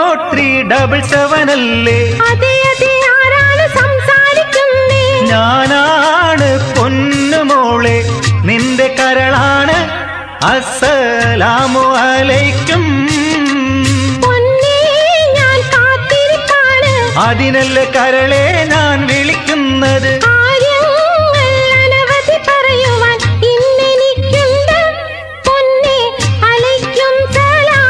three double seven അല്ലേ അതെ അതെ ആരാണ് സംസാരിക്കുന്നേ ഞാനാണ് പൊന്നുമോളെ നിന്റെ കരളാണ് അസ്സലാമു അലൈക്കും പൊന്നേ ഞാൻ കാത്തിരിപ്പാണ് അതിനല്ല കരളെ ഞാൻ വിളിക്കുന്നത് കാര്യങ്ങൾ അനവധി പറയുവാൻ ഇന്നെനിക്കുണ്ട് പൊന്നേ അലൈക്കും സലാം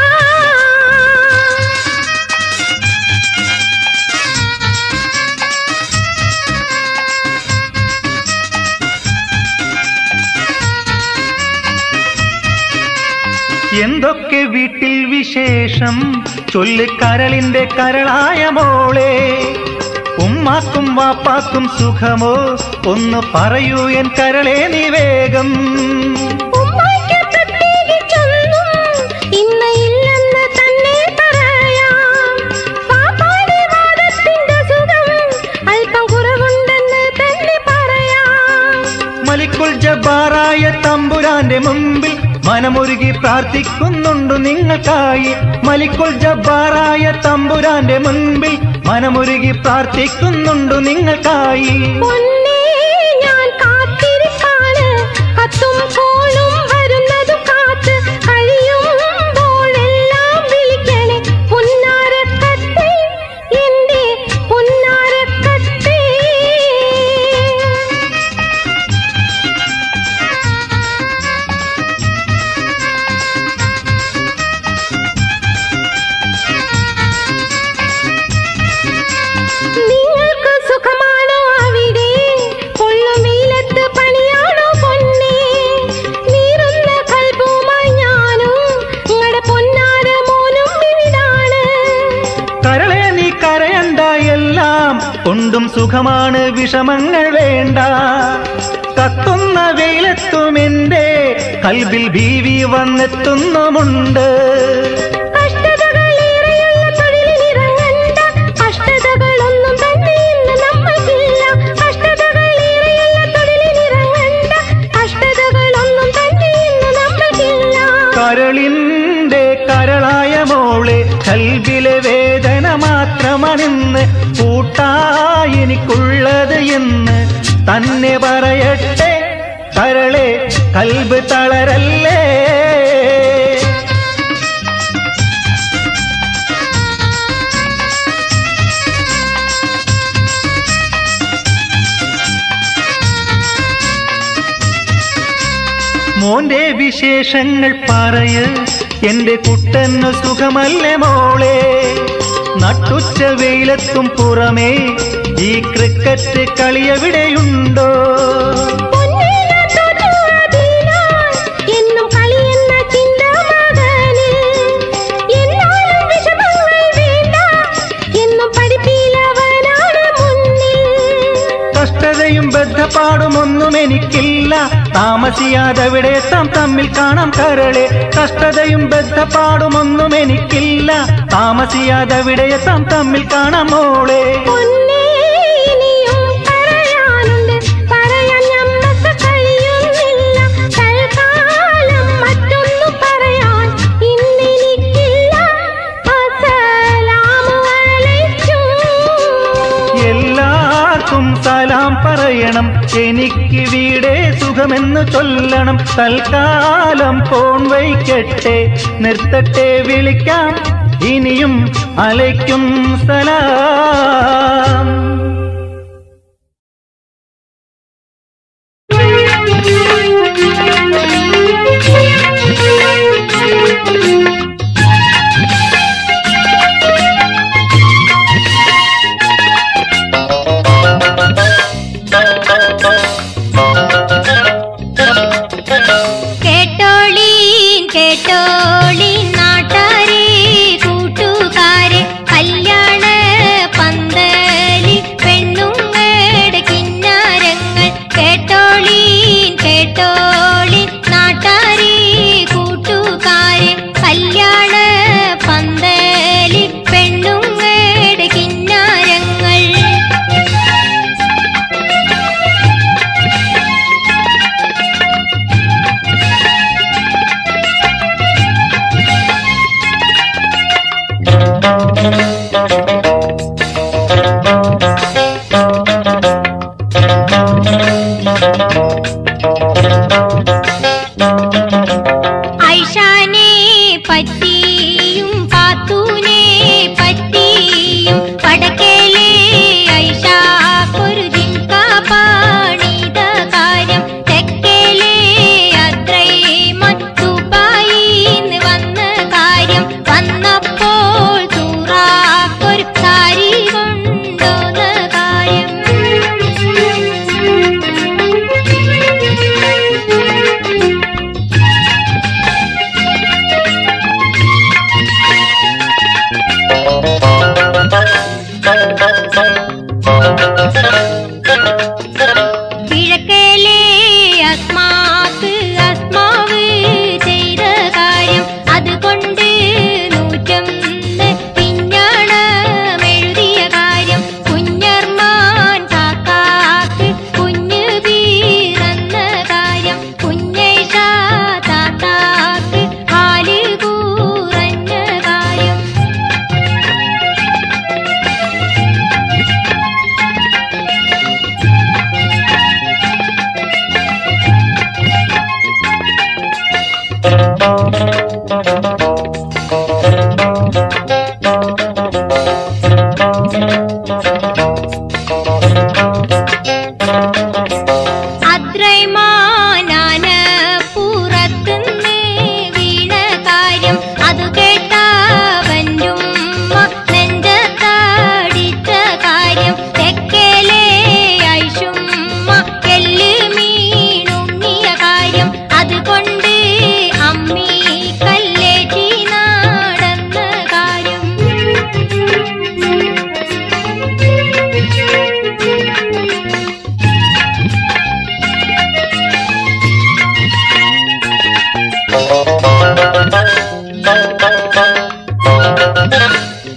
എന്തൊക്കെ വീട്ടിൽ വിശേഷം ചൊല്ല് കരളിന്റെ കരളായ മോളെ ഉമ്മാക്കും വാപ്പാക്കും സുഖമോ ഒന്ന് പറയൂ എൻ കരളെ നീ വേഗം ഉമ്മായ്ക്ക് പ്രത്യേകിച്ചൊന്നും ഇന്ന് ഇല്ലെന്ന് തന്നെ പറയാം പാപ്പാടെ വാദത്തിന്റെ സുഖം അല്പം കുറവുണ്ടെന്ന് തന്നെ പറയാം മലിക്കുൽ ജബ്ബാറായ തമ്പുരാന്റെ മുമ്പിൽ മനമുരുകി പ്രാർത്ഥിക്കുന്നുണ്ട് നിങ്ങൾക്കായി മലിക്കുൽ ജബ്ബാറായ തമ്പുരാന്റെ മുൻപിൽ മനമുരുകി പ്രാർത്ഥിക്കുന്നുണ്ട് നിങ്ങൾക്കായി പൊന്നേ ഞാൻ കാത്തിരിപ്പാണ് കത്തും കോളും വരുന്നതു കാത്ത് കഴിയുമ്പോഴെല്ലാം വിളിക്കണേ പുന്നാരക്കത്തെ എന്റെ പുന്നാരക്കത്തെ നിങ്ങൾക്ക് സുഖമാണോ അവിടെ പൊള്ളുമീലത്ത് പണിയാണോ പൊന്നേ നീറുന്ന കൽബുമായി ഞാനും നിങ്ങളുടെ പൊന്നാര മോനും ഇവിടാണ് കരളെ നീ കരയണ്ട എല്ലാം കൊണ്ടും സുഖമാണ് വിഷമങ്ങൾ വേണ്ട കത്തുന്ന വെയിലെത്തും എന്റെ കൽബിൽ ഭീവി വന്നെത്തുന്നുമുണ്ട് കഷ്ടതകളേറെയുള്ള തൊഴിലിനിറങ്ങണ്ട കഷ്ടതകളൊന്നും തന്നെ ഇന്ന് നമ്മൾക്കില്ല കഷ്ടതകളേറെയുള്ള തൊഴിലിനിറങ്ങണ്ട കഷ്ടതകളൊന്നും തന്നെ ഇന്ന് നമ്മൾക്കില്ല കരളിന്റെ കരളായ മോളെ കൽബിലെ വേദന മാത്രമണിന്ന് കൂട്ടായി എനിക്കുള്ളത് എന്ന് തന്നെ പറയട്ടെ കരളെ കൽബ് തളരല്ലേ മോന്റെ വിശേഷങ്ങൾ പറയ് എന്റെ കുട്ടന് സുഖമല്ലേ മോളെ നട്ടുച്ച വെയിലത്തും പുറമേ ഈ ക്രിക്കറ്റ് കളിയെവിടെയുണ്ടോ പൊന്നേ ഞാൻ തോറ്റു അതിനാൽ എന്നും കളിയെന്ന ചിന്ത മകനിൽ എന്നാലും വിഷമങ്ങൾ വേണ്ട എന്നും പഠിപ്പിലവനാണ് മുന്നിൽ കഷ്ടതയും ബദ്ധപ്പാടുമൊന്നും എനിക്കില്ല താമസിയാതെ അവിടെ എത്താം തമ്മിൽ കാണാം കരളെ കഷ്ടതയും ബദ്ധപ്പാടുമൊന്നും എനിക്കില്ല താമസിയാതെ അവിടെ എത്താം തമ്മിൽ കാണാം മോളെ പൊന്നേ ഇനിയും പറയാനുണ്ട് പറയാൻ ഞമ്മക്ക് കഴിയുന്നില്ല തൽക്കാലം മറ്റൊന്നു പറയാൻ ഇന്നെനിക്കില്ല അസ്സലാമു അലൈക്കും എല്ലാവർക്കും സലാം പറയണം എനിക്ക് വീടേ സുഖമെന്ന് ചൊല്ലണം തൽക്കാലം ഫോൺ വയ്ക്കട്ടെ നിർത്തട്ടെ വിളിക്കാം ഇനിയും അലയ്ക്കും സലാം കേട്ടോളീൻ കേട്ടോളീൻ നാട്ടാരെ കൂട്ടുകാരെ കല്യാണ പന്തലി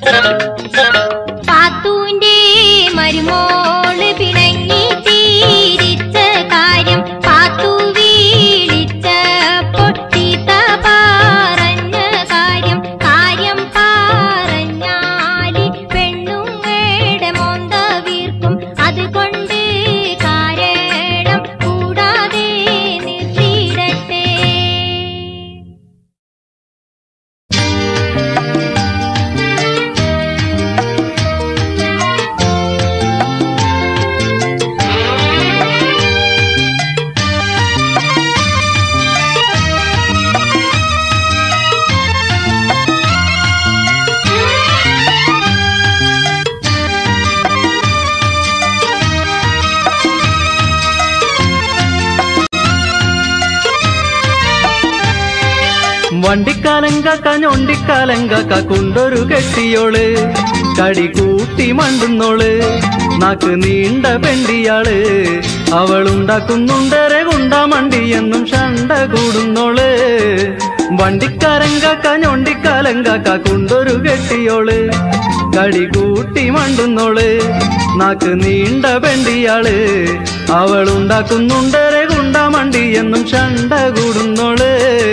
പാത്തൂന്റെ മരുമോള് പിണങ്ങി തീരിച്ച കാര്യം പാത്തു വീളിച്ചപ്പോൾ സീത പറഞ്ഞ കാര്യം കാര്യം പറഞ്ഞാലി പെണ്ണുങ്ങളുടെ മോന്ത വീർക്കും അതുകൊണ്ട് കാരണം കൂടാതെ നിർത്തിയിടട്ടെ വണ്ടിക്കാലങ്കാക്ക ഞൊണ്ടിക്കാലങ്കാക്ക കൊണ്ടൊരു കെട്ടിയോള് കടി കൂട്ടി മണ്ടുന്നോള് നാക്ക് നീണ്ട പെണ്ടിയാള് അവളുണ്ടാക്കുന്നുണ്ടരെ കുണ്ട മണ്ടി എന്നും ഷണ്ട കൂടുന്നോള് വണ്ടിക്കാലങ്കാക്ക ഞൊണ്ടിക്കാലങ്കാക്ക കൊണ്ടൊരു കെട്ടിയോള് കടി കൂട്ടി മണ്ടുന്നോള് നാക്ക് നീണ്ട പെണ്ടിയാള് അവളുണ്ടാക്കുന്നുണ്ടരെ കുണ്ട മണ്ടി എന്നും ഷണ്ട കൂടുന്നോള്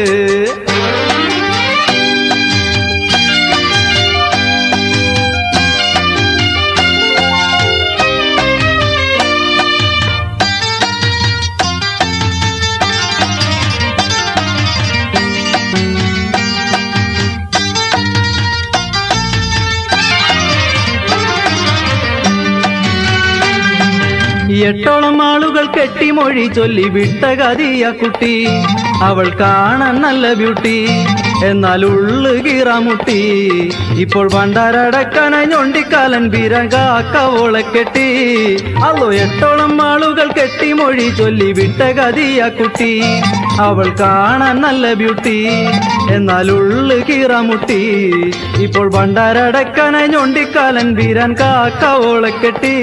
എട്ടോളം ആളുകൾ കെട്ടിമൊഴി ചൊല്ലി വിട്ട കതിയ കുട്ടി അവൾ കാണാൻ നല്ല ബ്യൂട്ടി എന്നാൽ ഉള്ളു കീറാമുട്ടി ഇപ്പോൾ പണ്ടാരടക്കാനായി ഞൊണ്ടിക്കാലൻ ബിരകാക്കവോളെ കെട്ടി അല്ലോ എട്ടോളം ആളുകൾ കെട്ടിമൊഴി ചൊല്ലി വിട്ട കതിയ കുട്ടി അവൾ കാണാൻ നല്ല ബ്യൂട്ടി എന്നാൽ ഉള്ളു കീറാമുട്ടി ഇപ്പോൾ പണ്ടാരടക്കാനായി ഞൊണ്ടിക്കാലൻ ബിരൻ കാക്കവോളെ കെട്ടി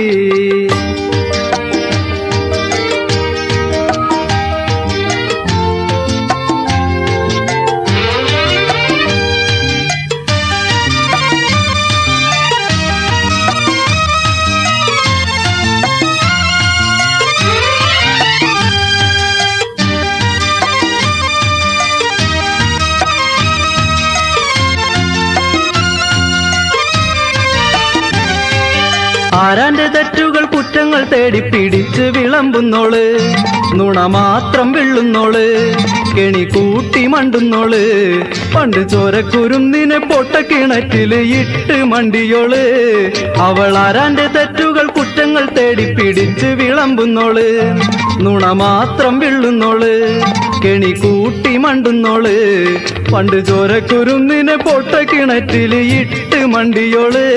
ആരാന്റെ തെറ്റുകൾ കുറ്റങ്ങൾ തേടി പിടിച്ച് വിളമ്പുന്നോള് നുണ മാത്രം വിള്ളുന്നോള് കെണി കൂട്ടി മണ്ടുന്നോള് പണ്ട് ചോരക്കുരുന്നിനെ പൊട്ട കിണറ്റില് ഇട്ട് മണ്ടിയോള് അവൾ ആരാന്റെ തെറ്റുകൾ കുറ്റങ്ങൾ തേടി പിടിച്ച് വിളമ്പുന്നോള് നുണ മാത്രം വിള്ളുന്നോള് കെണി കൂട്ടി മണ്ടുന്നോള് പണ്ട് ചോരക്കുരുന്നിനെ പൊട്ട കിണറ്റില് ഇട്ട് മണ്ടിയോള്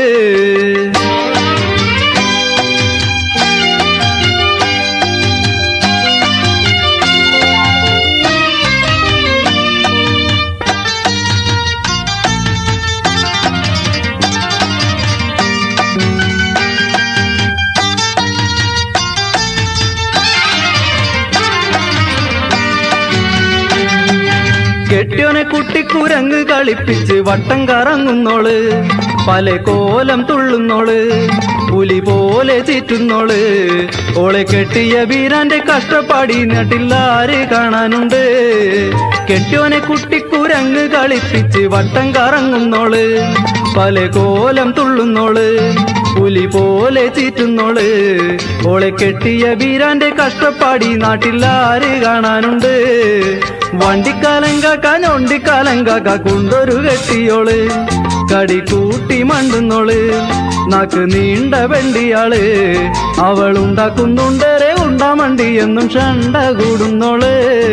കെട്ടിയോനെ കുട്ടിക്കുരങ്ങ് കളിപ്പിച്ച് വട്ടം കറങ്ങുന്നോള് പല കോലം തുള്ളുന്നോള് പുലി പോലെ ചീറ്റുന്നോള് ഓളെ കെട്ടിയ വീരാന്റെ കഷ്ടപ്പാടി നട്ടില്ലാര് കാണാനുണ്ട് കെട്ടിയോനെ കുട്ടിക്കുരങ്ങ് കളിപ്പിച്ച് വട്ടം കറങ്ങുന്നോള് പല കോലം തുള്ളുന്നോള് പുലി പോലെ ചീറ്റുന്നോള് ഓളെ കെട്ടിയ വീരാന്റെ കഷ്ടപ്പാടി നാട്ടിലാര് കാണാനുണ്ട് വണ്ടിക്കാലങ്കാക്ക ഞൊണ്ടിക്കാലങ്കാക്ക കൊണ്ടൊരു കെട്ടിയോള് കടി കൂട്ടി മണ്ടുന്നോള് നാക്ക് നീണ്ട വെണ്ടിയാള് അവൾ ഉണ്ടാക്കുന്നുണ്ടരെ ഉണ്ടാമണ്ടി എന്നും ഷണ്ട കൂടുന്നോള്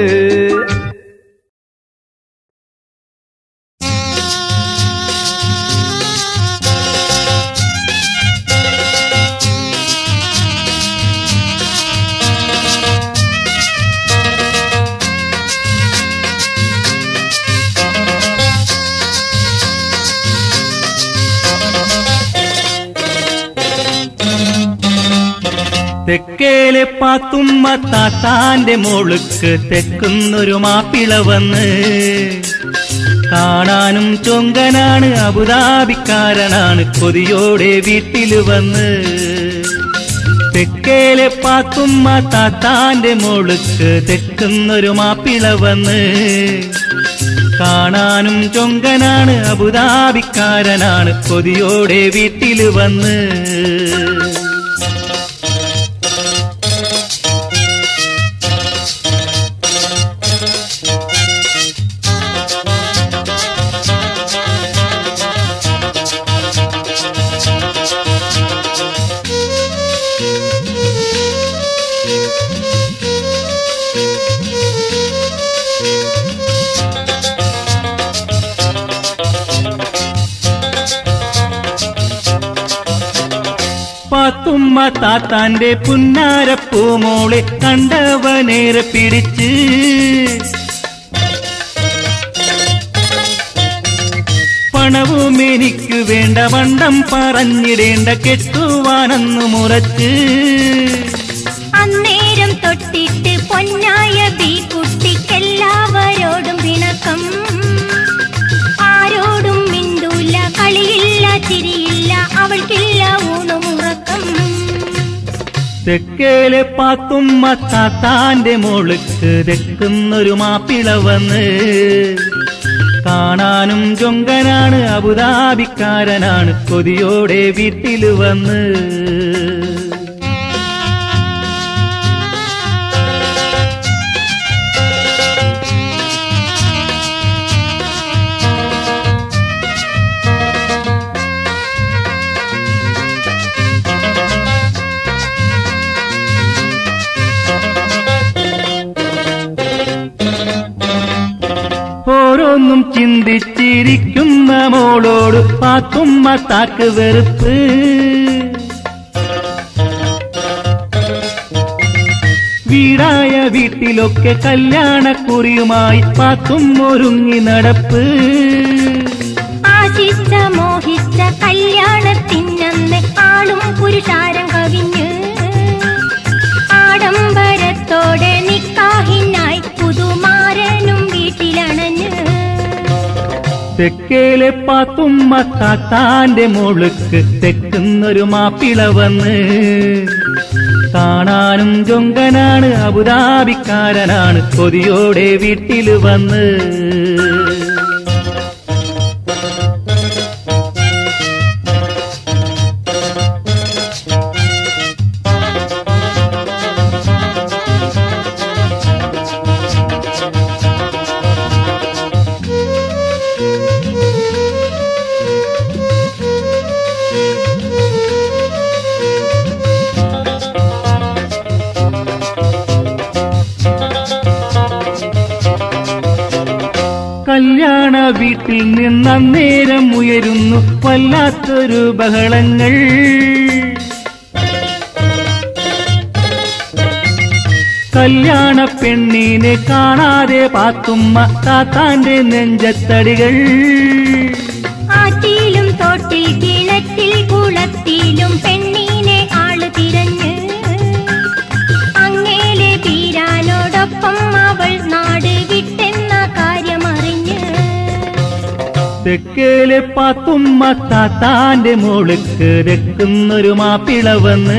തെക്കേലെ പാത്തുമ്മ താത്താന്റെ മോളുക്ക് തെക്കുന്നൊരു മാപ്പിള വന്ന് കാണാനും ചൊങ്കനാണ് അബുദാബിക്കാരനാണ് കൊതിയോടെ വീട്ടിൽ വന്ന് തെക്കേലെ പാത്തുമ്മ താത്താന്റെ മോളുക്ക് തെക്കുന്നൊരു മാപ്പിള വന്ന് കാണാനും ചൊങ്കനാണ് അബുദാബിക്കാരനാണ് കൊതിയോടെ വീട്ടിൽ വന്ന് പാത്തുമ്മ താത്താന്റെ പുന്നാരപ്പൂമോളെ കണ്ടവനേറെ പിടിച്ച് പണവും എനിക്ക് വേണ്ട വണ്ടം പറഞ്ഞിടേണ്ട കെട്ടുവാനെന്നു മുറച്ച് അന്നേരം തൊട്ടിട്ട് പൊന്നായ ബീ കുട്ടിക്കെല്ലാവരോടും പിണക്കം ആരോടും മിണ്ടൂല കളിയില്ല ചിരിയില്ല അവൾക്കില്ല ഊണുമുറക്കം തെക്കേലെ പാത്തുമ്മ താത്താന്റെ മോളുക്ക് തെക്കുന്നൊരു മാപ്പിള വന്ന് കാണാനും ചൊങ്കനാണ് അബുദാബിക്കാരനാണ് കൊതിയോടെ വീട്ടിൽ വന്ന് ഓരോന്നും ചിന്തിച്ചിരിക്കുന്ന മോളോട് പാത്തുമ്മ താക്ക് വെറുപ്പ് വീടായ വീട്ടിലൊക്കെ കല്യാണക്കുറിയുമായി പാത്തും ഒരുങ്ങി നടപ്പ് ആശിച്ച മോഹിച്ച കല്യാണത്തിനന്ന് ആളും പുരുഷാരം കവിഞ്ഞ് ആഡംബരത്തോടെ നിക്കാഹിനായി പുതുമാരനും വീട്ടിലണഞ്ഞ് തെക്കേലെ പാത്തുമ്മ താത്താന്റെ മോളുക്ക് തെക്കുന്നൊരു മാപ്പിള വന്ന് കാണാനും ചൊങ്കനാണ് അബുദാബിക്കാരനാണ് കൊതിയോടെ വീട്ടിൽ വന്ന് കല്യാണ വീട്ടിൽ നിന്നന്നേരം ഉയരുന്നു വല്ലാത്തൊരു ബഹളങ്ങൾ കല്യാണ പെണ്ണിനെ കാണാതെ പാത്തുമ്മ താത്താന്റെ നെഞ്ചത്തടികൾ ആറ്റിലും തോട്ടിൽ കിണറ്റിൽ കുളത്തിലും പെണ്ണിനെ ആള് തിരഞ്ഞ് അങ്ങേലെ തീരാനോടൊപ്പം അവൾ നാട് വിട്ടെന്ന കാര്യമറിഞ്ഞ് തെക്കേലെ പാത്തുമ്മ താത്താന്റെ മോളുക്ക് തെക്കുന്നൊരു മാപ്പിള വന്ന്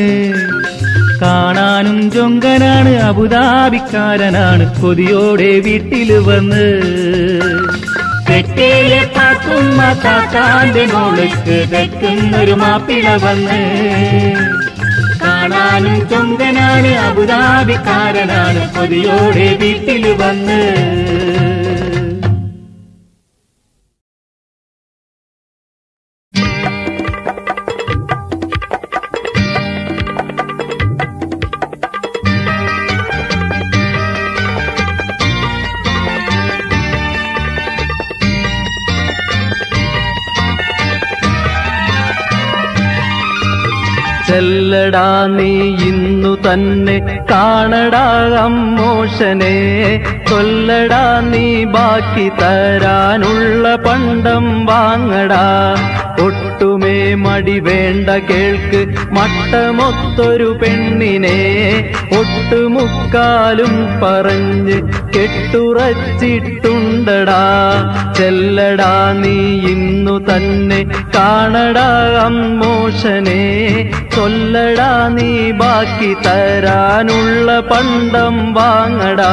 കാണാനും ചൊങ്കനാണ് അബുദാബിക്കാരനാണ് കൊതിയോടെ വീട്ടിൽ വന്ന് തെക്കേലെ പാത്തുമ്മ താത്താന്റെ മോളുക്ക് തെക്കുന്നൊരു മാപ്പിള വന്ന് കാണാനും ചൊങ്കനാണ് അബുദാബിക്കാരനാണ് കൊതിയോടെ വീട്ടിൽ വന്ന് ചെല്ലടാ നീ ഇന്നു തന്നെ കാണടാ അമ്മോഷനെ കൊല്ലടാ നീ ബാക്കി തരാനുള്ള പണ്ടം വാങ്ങടാ ഒട്ടുമേ മടി വേണ്ട കേൾക്ക് മട്ടമൊത്തൊരു പെണ്ണിനെ ഒട്ടുമുക്കാലും പറഞ്ഞ് കെട്ടുറച്ചിട്ടുണ്ട് കരയുന്നുണ്ടടാ ചെല്ലടാ നീ ഇന്നു തന്നെ കാണടാ അമ്മോഷനെ ചൊല്ലടാ നീ ബാക്കി തരാനുള്ള പണ്ടം വാങ്ങടാ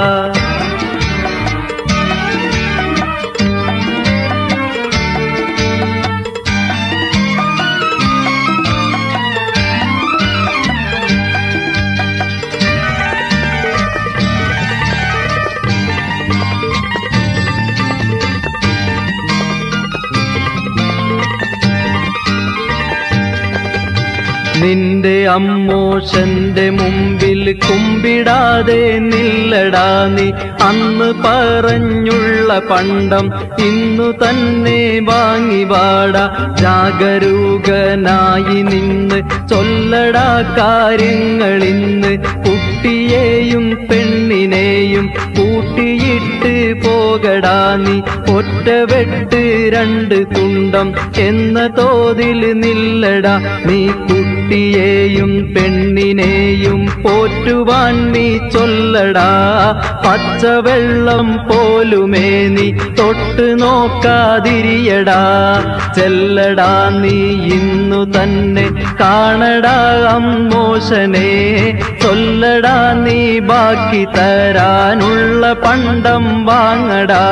നിന്റെ അമ്മോഷന്റെ മുമ്പിൽ കുമ്പിടാതെ നില്ലടാ നീ അന്ന് പറഞ്ഞുള്ള പണ്ടം ഇന്നു തന്നെ വാങ്ങി വാടാ ജാഗരൂകനായി നിന്ന് ചൊല്ലടാ കാര്യങ്ങളിന്ന് കുട്ടിയെയും പെണ്ണിനെയും കൂട്ടിയിട്ട് പോകടാ നീ ഒറ്റ വെട്ട് രണ്ട് തുണ്ടം എന്ന തോതിൽ നില്ലടാ നീ കുട്ടിയെയും പെണ്ണിനെയും പോറ്റുവാൻ നീ ചൊല്ലടാ പച്ചവെള്ളം പോലുമേ നീ തൊട്ട് നോക്കാതിരിയടാ ചെല്ലടാ നീ ഇന്നു തന്നെ കാണടാ അമ്മോശനെ ചൊല്ലടാ നീ ബാക്കി തരാനുള്ള പണ്ടം വാങ്ങടാ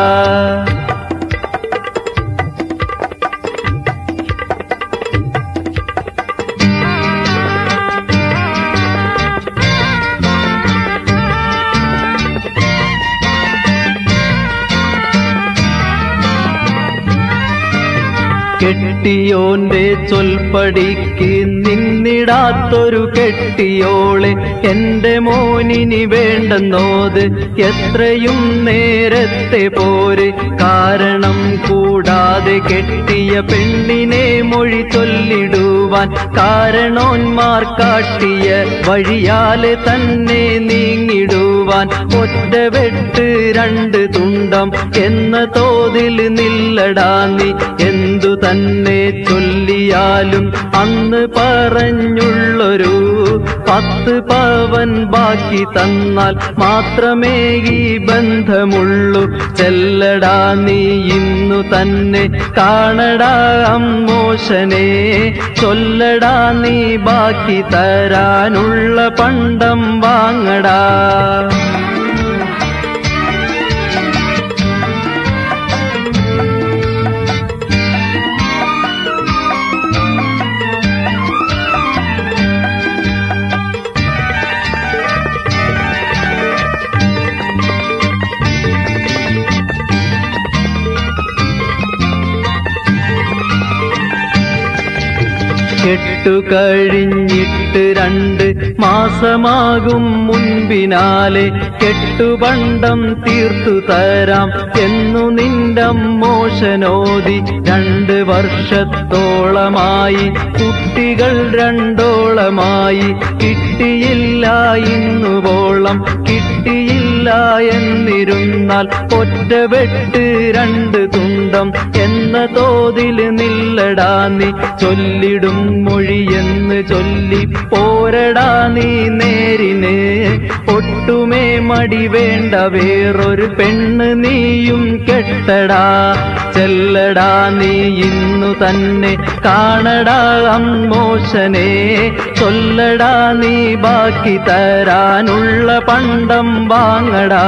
കെട്ടിയോന്റെ ചൊൽപ്പടിക്ക് നിന്നിടാത്തൊരു കെട്ടിയോളെ എന്റെ മോനിനി വേണ്ടെന്നോത് എത്രയും നേരത്തെ പോര് കാരണം കൂടാതെ കെട്ടിയ പെണ്ണിനെ മൊഴി ചൊല്ലിടുവാൻ കാരണോന്മാർ കാട്ടിയ വഴിയാലെ തന്നെ നീങ്ങിടുവാൻ ഒറ്റ വെട്ട് രണ്ട് തുണ്ടം എന്ന തോതിൽ നില്ലടാ നീ എന്തു തന്നെ ചൊല്ലിയാലും അന്ന് പറഞ്ഞുള്ളൊരു പത്ത് പവൻ ബാക്കി തന്നാൽ മാത്രമേ ഈ ബന്ധമുള്ളൂ ചെല്ലടാ നീ ഇന്നു തന്നെ കാണടാ അമ്മോശനെ ചൊല്ലടാ നീ ബാക്കി തരാനുള്ള പണ്ടം വാങ്ങടാ കെട്ടുകഴിഞ്ഞിട്ട് രണ്ട് മാസമാകും മുൻപിനാലെ കെട്ടുപണ്ടം തീർത്തു തരാം എന്നു നിന്റെ മോശനോദി രണ്ട് വർഷത്തോളമായി കുട്ടികൾ രണ്ടോളമായി കിട്ടിയില്ല ഇന്നുവോളം കിട്ടിയില്ല എന്നിരുന്നാൽ ഒറ്റ വെട്ട് രണ്ട് തുണ്ടം എന്ന തോതിൽ നില്ലടാ നീ ചൊല്ലിടും മൊഴിയെന്ന് ചൊല്ലി പോരടാ നീ നേരിന് ഒട്ടുമേ മടി വേണ്ട വേറൊരു പെണ്ണ് നീയും കെട്ടടാ ചെല്ലടാ നീ ഇന്നു തന്നെ കാണടാ അമ്മോശനെ ചൊല്ലടാ നീ ബാക്കി തരാനുള്ള പണ്ടം വാങ്ങടാ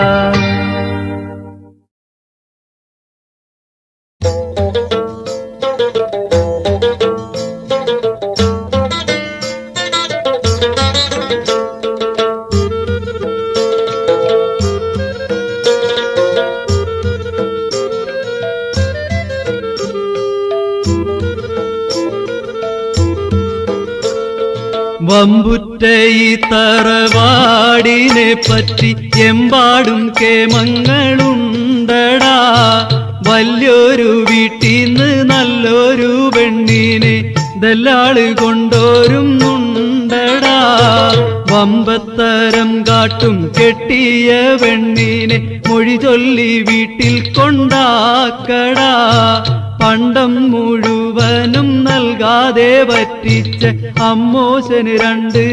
വമ്പുറ്റ ഈ തറവാടിനെ പറ്റി എമ്പാടും കേമങ്ങളുണ്ടടാ വലിയൊരു വീട്ടീന്ന് നല്ലൊരു പെണ്ണിനെ ദല്ലാള് കൊണ്ടോരുന്നുണ്ടടാ വമ്പത്തരം കാട്ടും കെട്ടിയ പെണ്ണിനെ മൊഴി ചൊല്ലി വീട്ടിൽ കൊണ്ടാക്കടാ പണ്ടം മുഴുവനും നൽകാതെ പറ്റിച്ച അമ്മോശന് രണ്ട്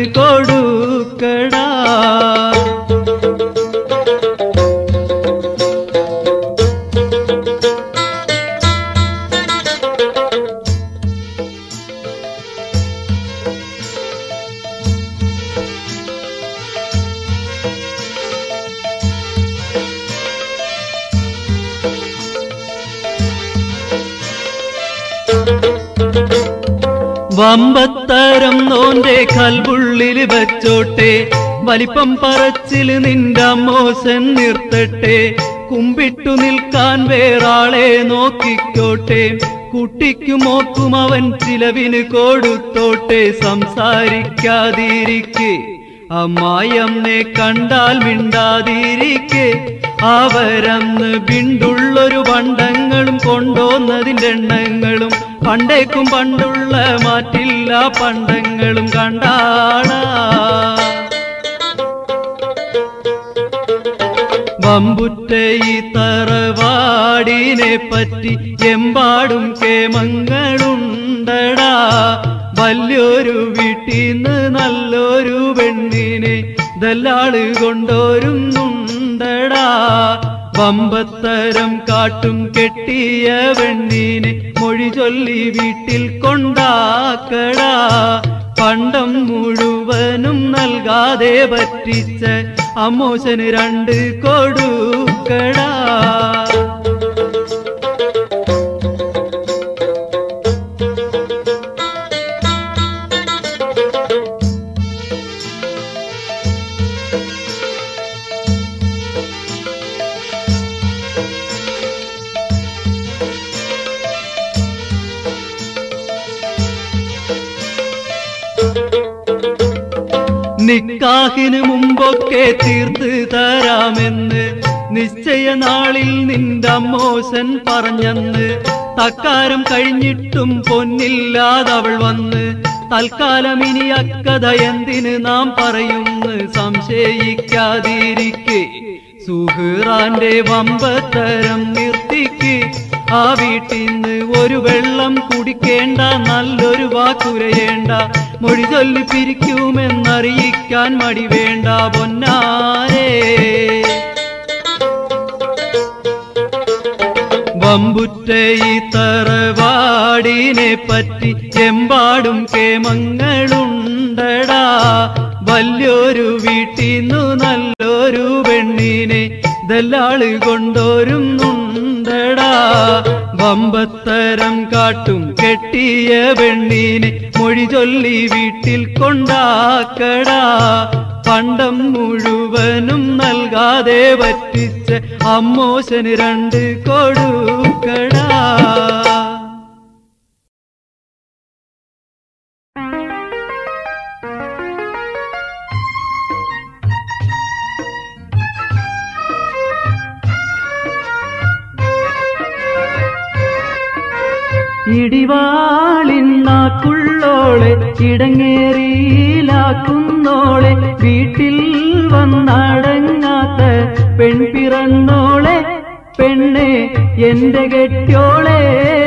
കൊടുക്കടാ വമ്പത്തരം നോന്റെ കൽവുള്ളിൽ വെച്ചോട്ടെ വലിപ്പം പറച്ചിൽ നിന്റെ അമ്മോസൻ നിർത്തട്ടെ കുമ്പിട്ടു നിൽക്കാൻ വേറാളെ നോക്കിക്കോട്ടെ കുട്ടിക്കു മോക്കും അവൻ ചിലവിന് കൊടുത്തോട്ടെ സംസാരിക്കാതിരിക്കെ അമ്മായിയമ്മനെ കണ്ടാൽ മിണ്ടാതിരിക്കെ അവരന്ന് ബിണ്ടുള്ളൊരു പണ്ടങ്ങളും കൊണ്ടോന്നതിന്റെ എണ്ണങ്ങളും പണ്ടേക്കും പണ്ടുള്ള മാറ്റില്ല പണ്ടങ്ങളും കണ്ടാളാ വമ്പുറ്റ ഈ തറവാടിനെ പറ്റി എമ്പാടും കേമങ്ങളുണ്ടടാ വലിയൊരു വീട്ടീന്ന് നല്ലൊരു പെണ്ണിനെ ദല്ലാള് കൊണ്ടോരുന്നുണ്ടടാ വമ്പത്തരം കാട്ടും കെട്ടിയ പെണ്ണിനെ മൊഴി ചൊല്ലി വീട്ടിൽ കൊണ്ടാക്കടാ പണ്ടം മുഴുവനും നൽകാതെ പറ്റിച്ച അമ്മോശന് രണ്ട് കൊടുക്കടാ നിക്കാഹിന് മുമ്പൊക്കെ തീർത്ത് തരാമെന്ന് നിശ്ചയ നാളിൽ നിന്റെ അമ്മോസൻ പറഞ്ഞെന്ന് തക്കാരം കഴിഞ്ഞിട്ടും പൊന്നില്ലാതവൾ വന്ന് തൽക്കാലം ഇനി അക്കഥ എന്തിന് നാം പറയുന്നു സംശയിക്കാതിരിക്കെ സുഹൃറാന്റെ വമ്പത്തരം നിർത്തിക്ക് ആ വീട്ടിന്ന് ഒരു വെള്ളം കുടിക്കേണ്ട നല്ലൊരു വാക്കുരയേണ്ട മൊഴി ചൊല്ലി പിരിക്കുമെന്നറിയിക്കാൻ മടി വേണ്ട പൊന്നാരേ വമ്പുറ്റ ഈ തറവാടിനെ പറ്റി എമ്പാടും കേമങ്ങളുണ്ടടാ വലിയൊരു വീട്ടിന്നു നല്ലൊരു പെണ്ണിനെ ദല്ലാള് കൊണ്ടോരുന്നുണ്ടടാ വമ്പത്തരം കാട്ടും കെട്ടിയ പെണ്ണിനെ മൊഴി ചൊല്ലി വീട്ടിൽ കൊണ്ടാക്കടാ പണ്ടം മുഴുവനും നൽകാതെ പറ്റിച്ച് അമ്മോശന് രണ്ട് കൊടുക്കടാ ഇടിവാളിന്നാക്കുള്ളോളെ ഇടങ്ങേറിയിലാക്കുന്നോളെ വീട്ടിൽ വന്നടങ്ങാത്ത പെൺപിറന്നോളെ പെണ്ണെ എന്റെ കെട്ടിയോളെ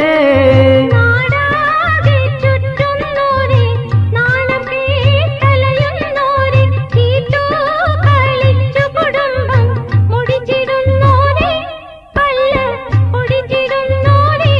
നാടാകെ ചുറ്റുന്നോരെ നാണം കേട്ടലയുന്നോരെ ചീട്ടു കളിച്ചു കുടുംബം മുടിച്ചിടുന്നോരെ പല്ല ഒടിച്ചിടുന്നോരെ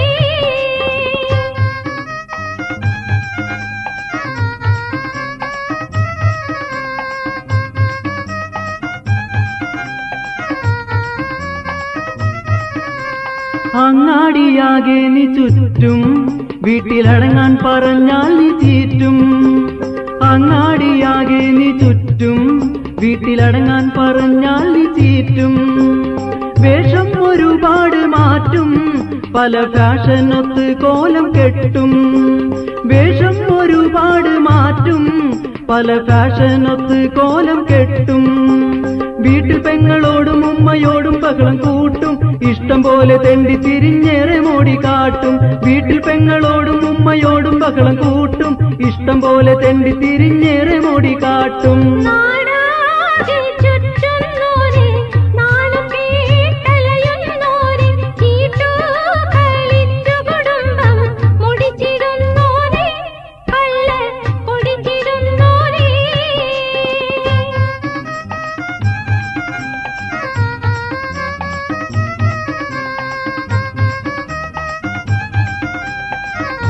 അങ്ങാടിയാകെ നീ ചുറ്റും വീട്ടിലടങ്ങാൻ പറഞ്ഞാൽ നീ ചീറ്റും അങ്ങാടിയാകെ നീ ചുറ്റും വീട്ടിലടങ്ങാൻ പറഞ്ഞാൽ നീ ചീറ്റും വേഷം ഒരുപാട് മാറ്റും പല ഫാഷനൊത്ത് കോലം കെട്ടും വേഷം ഒരുപാട് മാറ്റും പല ഫാഷനൊത്ത് കോലം കെട്ടും വീട്ടിൽ പെങ്ങളോടും ഉമ്മയോടും ബഹളം കൂട്ടും ഇഷ്ടം പോലെ തെണ്ടി തിരിഞ്ഞേറെ മോടി കാട്ടും വീട്ടിൽ പെങ്ങളോടും ഉമ്മയോടും ബഹളം കൂട്ടും ഇഷ്ടം പോലെ തെണ്ടി തിരിഞ്ഞേറെ മോടി കാട്ടും നാടാകെ ചുറ്റുന്നോരെ നാണം കേട്ടലയുന്നോരെ ചീട്ടു കളിച്ചു കുടുംബം മുടിച്ചിടുന്നോരെ പല്ല ഒടിച്ചിടുന്നോരെ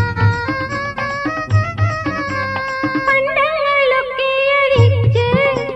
പണ്ടങ്ങളൊക്കെ അഴിച്ച്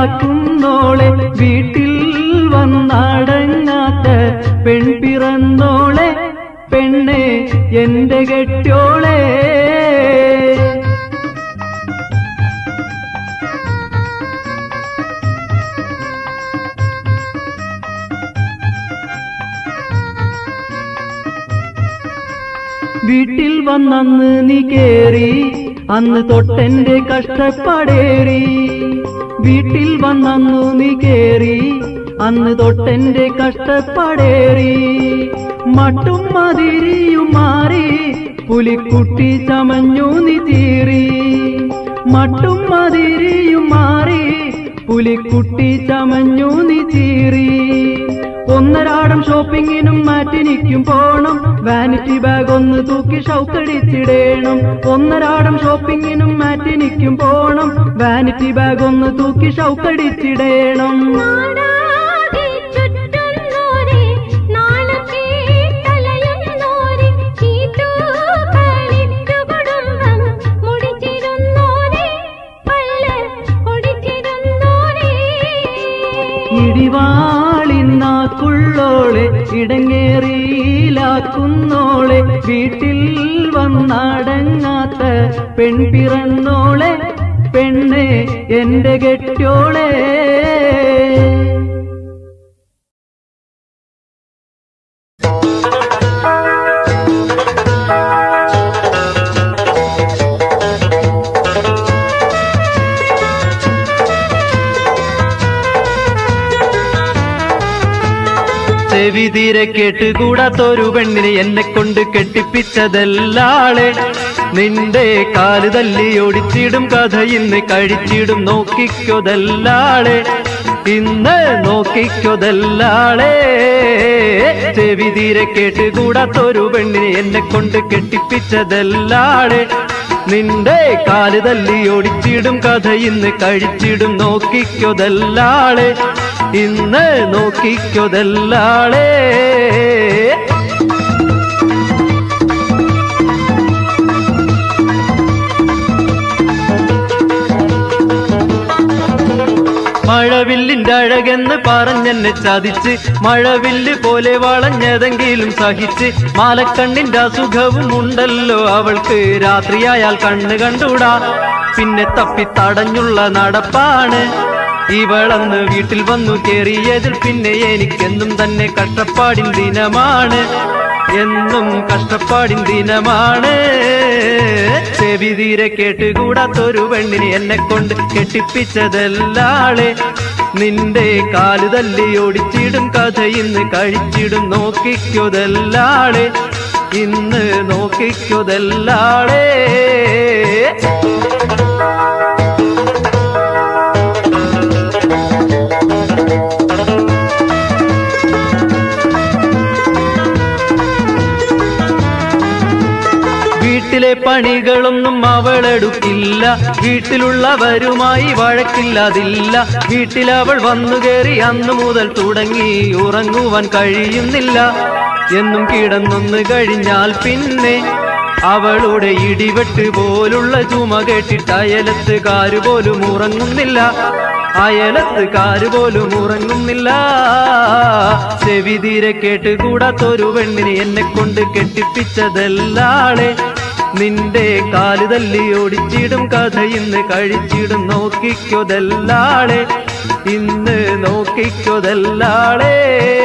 കളിയാക്കുന്നോളെ വീട്ടിൽ വന്നടങ്ങാത്ത പെൺപിറന്നോളെ പെണ്ണെ എന്റെ കെട്ടോളെ വീട്ടിൽ വന്നന്ന് നീ കേറി അന്ന് തൊട്ടെന്റെ കഷ്ടപ്പാടേറി വീട്ടിൽ വന്നന്നു നീ കേറി അന്ന് തൊട്ടെന്റെ കഷ്ടപ്പാടേറി മട്ടും മതിരിയും മാറി പുലിക്കുട്ടി ചമഞ്ഞു നീ തീറി മട്ടും മതിരിയും മാറി പുലിക്കുട്ടി ചമഞ്ഞു നീ തീറി ഒന്നരാടം ഷോപ്പിങ്ങിനും മാറ്റിനിക്കും പോണം വാനിറ്റി ബാഗ് ഒന്ന് തൂക്കി ഷൗക്കടിച്ചിടേണം ഒന്നരാടം ഷോപ്പിങ്ങിനും മാറ്റിനിക്കും പോണം വാനിറ്റി ബാഗ് ഒന്ന് തൂക്കി ഷൗക്കടിച്ചിടേണം നാടാകെ ചുറ്റുന്നോരെ നാണം കേട്ടലയുന്നോരെ ചീട്ടു കളിച്ചു കുടുംബം മുടിച്ചിരുന്നോരെ പല്ല് കൊടിച്ചിരുന്നോരെ ഇടിവാളിന്നാക്കുള്ളോളെ ഇടങ്ങേറിയിലാക്കുന്നോളെ വീട്ടിൽ വന്നടങ്ങാത്ത പെൺപിറന്നോളെ പെണ്ണെ എന്റെ കെട്ടോളെ ചെവി തീരെ കേട്ടുകൂടാത്തൊരു പെണ്ണിനെ എന്നെ കൊണ്ട് കെട്ടിപ്പിച്ചതല്ലാളെ നിന്റെ കാല് തല്ലി ഓടിച്ചിടും കഥ ഇന്ന് കഴിച്ചിടും നോക്കിക്കൊതല്ലാളെ ഇന്ന് നോക്കിക്കൊതല്ലാളെ ചെവി തീരെ കേട്ടുകൂടാത്തൊരു പെണ്ണിനെ എന്നെ കൊണ്ട് കെട്ടിപ്പിച്ചതല്ലാളെ നിന്റെ കാല് തല്ലി ഓടിച്ചിടും കഥ ഇന്ന് കഴിച്ചിടും നോക്കിക്കൊതല്ലാളെ ഇന്ന് നോക്കിക്കൊതല്ലാളെ മഴവില്ലിന്റെ അഴകെന്ന് പറഞ്ഞെന്നെ ചതിച്ച് മഴവില്ല് പോലെ വളഞ്ഞതെങ്കിലും സഹിച്ച് മാലക്കണ്ണിന്റെ അസുഖവും ഉണ്ടല്ലോ അവൾക്ക് രാത്രിയായാൽ കണ്ണ് കണ്ടൂടാ പിന്നെ തപ്പി തടഞ്ഞുള്ള നടപ്പാണ് ഇവളന്ന് വീട്ടിൽ വന്നു കേറിയതിൽ പിന്നെ എനിക്കെന്നും തന്നെ കഷ്ടപ്പാടിൻ ദിനമാണ് എന്നും കഷ്ടപ്പാടിൻ ദിനമാണ് ചെവി തീരെ കേട്ടുകൂടാത്തൊരു പെണ്ണിനെ എന്നെ കൊണ്ട് കെട്ടിപ്പിച്ചതല്ലാളെ നിന്റെ കാല് തല്ലി ഓടിച്ചിടും കഥ ഇന്ന് കഴിച്ചിടും നോക്കിക്കൊതല്ലാളെ ഇന്ന് നോക്കിക്കൊതല്ലാളെ വീട്ടിലെ പണികളൊന്നും അവളെടുക്കില്ല വീട്ടിലുള്ളവരുമായി വഴക്കില്ലാതില്ല വീട്ടിൽ അവൾ വന്നു കയറി അന്നു മുതൽ തുടങ്ങി ഉറങ്ങുവാൻ കഴിയുന്നില്ല എന്നും കിടന്നൊന്ന് കഴിഞ്ഞാൽ പിന്നെ അവളുടെ ഇടിവെട്ട് പോലുള്ള ചുമ കേട്ടിട്ട് അയലത്തുകാര് പോലും ഉറങ്ങുന്നില്ല അയലത്തുകാര് പോലും ഉറങ്ങുന്നില്ല ചെവി തീരെ കേട്ടുകൂടാത്തൊരു പെണ്ണിനെ എന്നെ കൊണ്ട് കെട്ടിപ്പിച്ചതല്ലാളെ നിന്റെ കാല് തല്ലി ഓടിച്ചിടും കഥ ഇന്ന് കഴിച്ചിടും നോക്കിക്കൊതല്ലാളെ ഇന്ന് നോക്കിക്കൊതല്ലാളെ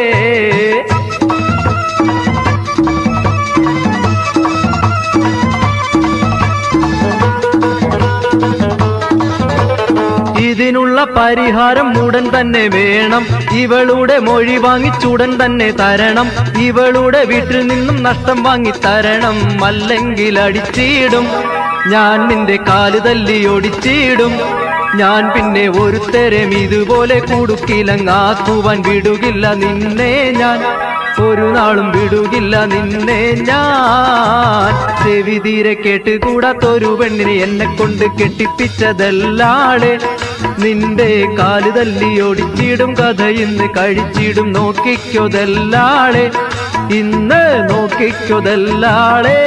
ഇതിനുള്ള പരിഹാരം ഉടൻ തന്നെ വേണം ഇവളുടെ മൊഴി വാങ്ങിച്ചുടൻ തന്നെ തരണം ഇവളുടെ വീട്ടിൽ നിന്നും നഷ്ടം വാങ്ങി തരണം അല്ലെങ്കിൽ അടിച്ചിടും ഞാൻ നിന്റെ കാല് തല്ലി ഒടിച്ചിടും ഞാൻ പിന്നെ ഒരുത്തരം ഇതുപോലെ കുടുക്കിലങ്ങാക്കുവാൻ വിടുകില്ല നിന്നെ ഞാൻ ഒരു നാളും വിടുകില്ല നിന്നെ ഞാൻ ചെവി തീരെ കേട്ടുകൂടാത്തൊരു പെണ്ണിനെ എന്നെ കൊണ്ട് കെട്ടിപ്പിച്ചതല്ലാളെ നിന്റെ കാല് തല്ലി ഓടിച്ചിടും കഥ ഇന്ന് കഴിച്ചിടും നോക്കിക്കൊതല്ലാളെ ഇന്ന് നോക്കിക്കൊതല്ലാളെ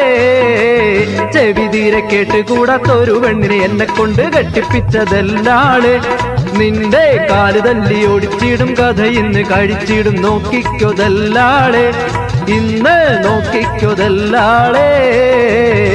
ചെവി തീരെ കേട്ടുകൂടാത്തൊരു പെണ്ണിനെ എന്നെ കൊണ്ട് കെട്ടിപ്പിച്ചതല്ലാളെ നിന്റെ കാല് തല്ലി ഓടിച്ചിടും കഥ ഇന്ന് കഴിച്ചിടും നോക്കിക്കൊതല്ലാളെ ഇന്ന് നോക്കിക്കൊതല്ലാളേ